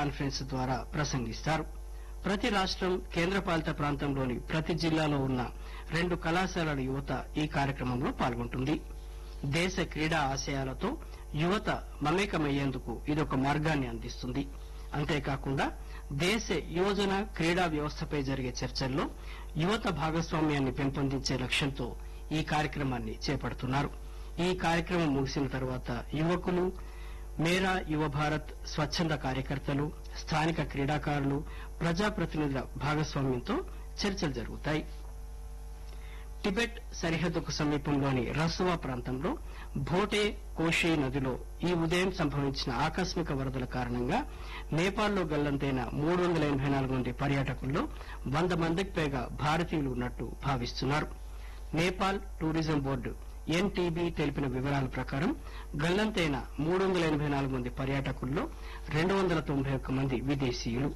conference ద్వారా ప్రసంగిస్తారు ప్రతి రాష్టం కేంద్రపాలిత ప్రాంతంలోని ప్రతి జిల్లాలో ఉన్న రెండు కళాశాలల యువత ఈ కార్యక్రమంలో పాల్గొంటుంది దేశ క్రీడా ఆశయాలతో యువత మమేకమయ్యేందుకు ఇదొక మార్గాన్ని అందిస్తుంది అంతేకాకుండా దేశ యువజన క్రీడా వ్యవస్థపై జరిగే చర్చల్లో యువత భాగస్వామ్యాన్ని పెంపొందించే లక్ష్యంతో ఈ కార్యక్రమాన్ని చేపడుతున్నారు ఈ కార్యక్రమం ముగిసిన తర్వాత యువకులు మేరా యువ భారత్ స్వచ్ఛంద కార్యకర్తలు స్థానిక క్రీడాకారులు ప్రజాప్రతినిధుల భాగస్వామ్యంతో చర్చలు జరుగుతాయి టిబెట్ సరిహద్దుకు సమీపంలోని రసువా ప్రాంతంలో భోటే కోషి నదిలో ఈ ఉదయం సంభవించిన ఆకస్మిక వరదల కారణంగా నేపాల్లో గల్లంతైన మూడు వందల ఎనబై నాలుగు మంది పర్యాటకుల్లో వంద మందికి పైగా భారతీయులు ఉన్నట్టు భావిస్తున్నారు నేపాల్ టూరిజం బోర్డు ఎన్టీబీ తెలిపిన వివరాల ప్రకారం గల్లంతైన మూడు వందల ఎనబై నాలుగు మంది పర్యాటకుల్లో రెండు వందల తొంభై ఒక్క మంది విదేశీయులు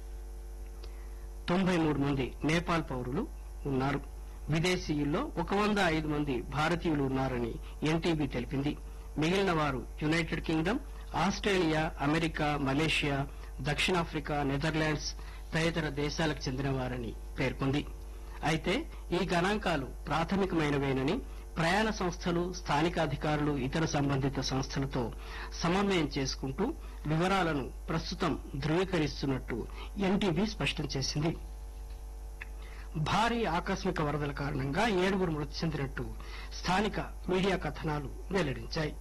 తొంభై మూడు మంది నేపాల్ పౌరులు ఉన్నారు విదేశీయుల్లో ఒక వంద ఐదు మంది భారతీయులు ఉన్నారని ఎన్టీబీ తెలిపింది మిగిలిన వారు United Kingdom Australia America Malaysia దక్షిణాఫ్రికా నెదర్లాండ్స్ తదితర దేశాలకు చెందినవారని పేర్కొంది అయితే ఈ గణాంకాలు ప్రాథమికమైనవేనని ప్రయాణ సంస్థలు స్థానిక అధికారులు ఇతర సంబంధిత సంస్థలతో సమన్వయం చేసుకుంటూ వివరాలను ప్రస్తుతం ధృవీకరిస్తున్నట్టు ఎన్టీబీ స్పష్టం చేసింది భారీ ఆకస్మిక వరదల కారణంగా ఏడుగురు మృతి చెందినట్టు స్థానిక మీడియా కథనాలు వెల్లడించాయి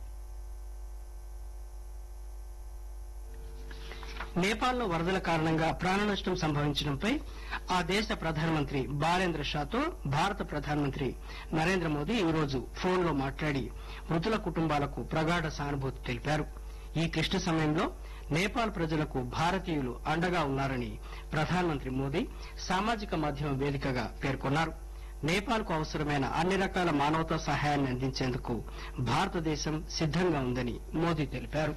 నేపాల్లో వరదల కారణంగా ప్రాణ నష్టం సంభవించడంపై ఆ దేశ ప్రధానమంత్రి బాలేంద్ర షాతో భారత ప్రధానమంత్రి నరేంద్ర మోదీ ఈరోజు ఫోన్లో మాట్లాడి మృతుల కుటుంబాలకు ప్రగాఢ సానుభూతి తెలిపారు ఈ క్లిష్ట సమయంలో నేపాల్ ప్రజలకు భారతీయులు అండగా ఉన్నారని ప్రధానమంత్రి మోదీ సామాజిక మాధ్యమం వేదికగా పేర్కొన్నారు నేపాల్ కు అవసరమైన అన్ని రకాల మానవతా సహాయాన్ని అందించేందుకు భారతదేశం సిద్దంగా ఉందని మోదీ తెలిపారు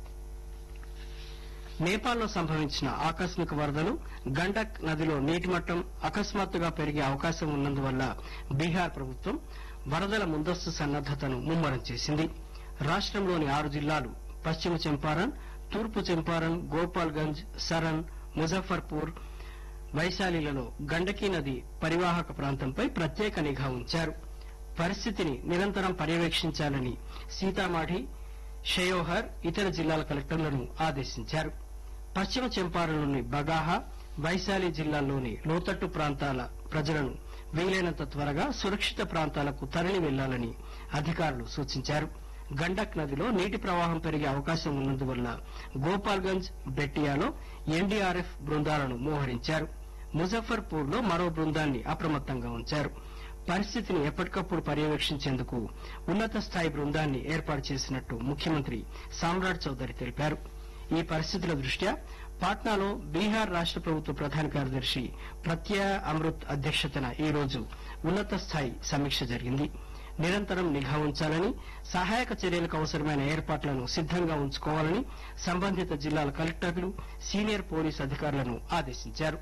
నేపాల్లో సంభవించిన ఆకస్మిక వరదలు గండక్ నదిలో నీటి మట్టం అకస్మాత్తుగా పెరిగే అవకాశం ఉన్నందువల్ల బీహార్ ప్రభుత్వం వరదల ముందస్తు సన్నద్దతను ముమ్మరం చేసింది రాష్టంలోని ఆరు జిల్లాలు పశ్చిమ చంపారన్ తూర్పు చంపారన్ గోపాల్గంజ్ సరన్ ముజఫర్పూర్ వైశాలిలలో గండకీ నది పరివాహక ప్రాంతంపై ప్రత్యేక నిఘా ఉంచారు పరిస్థితిని నిరంతరం పర్యవేక్షించాలని సీతామాఢి షయోహర్ ఇతర జిల్లాల కలెక్టర్లను ఆదేశించారు పశ్చిమ చంపారణలోని బగాహా వైశాలి జిల్లాల్లోని లోతట్టు ప్రాంతాల ప్రజలను వీలైనంత త్వరగా సురక్షిత ప్రాంతాలకు తరలి వెళ్లాలని అధికారులు సూచించారు గండక్ నదిలో నీటి ప్రవాహం పెరిగే అవకాశం ఉన్నందువల్ల గోపాల్గంజ్ బెట్టియాలో ఎన్డీఆర్ఎఫ్ బృందాలను మోహరించారు ముజఫర్పూర్ లో మరో బృందాన్ని అప్రమత్తంగా ఉంచారు పరిస్థితిని ఎప్పటికప్పుడు పర్యవేక్షించేందుకు ఉన్నత స్థాయి బృందాన్ని ఏర్పాటు చేసినట్టు ముఖ్యమంత్రి సామ్రాట్ చౌదరి తెలిపారు ఈ పరిస్థితుల దృష్ట్యా పాట్నాలో బీహార్ రాష్ట ప్రభుత్వ ప్రధాన కార్యదర్శి ప్రత్యయ అమృత్ అధ్యక్షతన ఈ రోజు ఉన్నత స్థాయి సమీక్ష జరిగింది నిరంతరం నిఘా ఉంచాలని సహాయక చర్యలకు అవసరమైన ఏర్పాట్లను సిద్దంగా ఉంచుకోవాలని సంబంధిత జిల్లాల కలెక్టర్లు సీనియర్ పోలీస్ అధికారులను ఆదేశించారు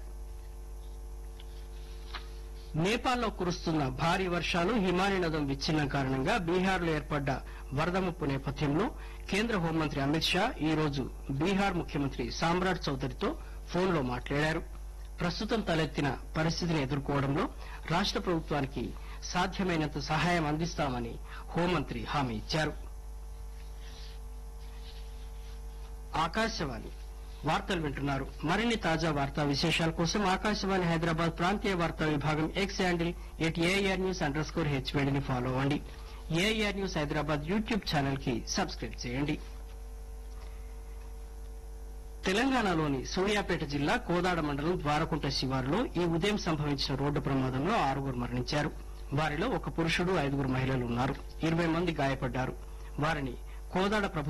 నేపాల్లో కురుస్తున్న భారీ వర్షాలు హిమాని నదం విచ్ఛిన్నం కారణంగా బీహార్లో ఏర్పడ్డ వరద ముప్పు నేపథ్యంలో కేంద్ర హోంమంత్రి అమిత్ షా ఈ రోజు బీహార్ ముఖ్యమంత్రి సామ్రాట్ చౌదరితో ఫోన్లో మాట్లాడారు ప్రస్తుతం తలెత్తిన పరిస్థితిని ఎదుర్కోవడంలో రాష్ట ప్రభుత్వానికి సాధ్యమైనంత సహాయం అందిస్తామని హోంమంత్రి హామీ ఇచ్చారు ఆకాశవాణి వార్తలు వింటున్నారు మరిన్ని తాజా వార్తా విశేషాల కోసం ఆకాశవాణి హైదరాబాద్ ప్రాంతీయ వార్తా విభాగం X handle at AR news underscore స్కోర్ హెచ్వేడిని ఫాలో అవ్వండి AR news Hyderabad YouTube channel కి సబ్స్క్రైబ్ చేయండి తెలంగాణలోని సూర్యాపేట జిల్లా కోదాడ మండలం ద్వారకుంట శివారులో ఈ ఉదయం సంభవించిన రోడ్డు ప్రమాదంలో ఆరుగురు మరణించారు వారిలో ఒక పురుషుడు ఐదుగురు మహిళలు ఉన్నారు ఇరవై మంది గాయపడ్డారు వారిని కోదాడ ప్రభుత్వ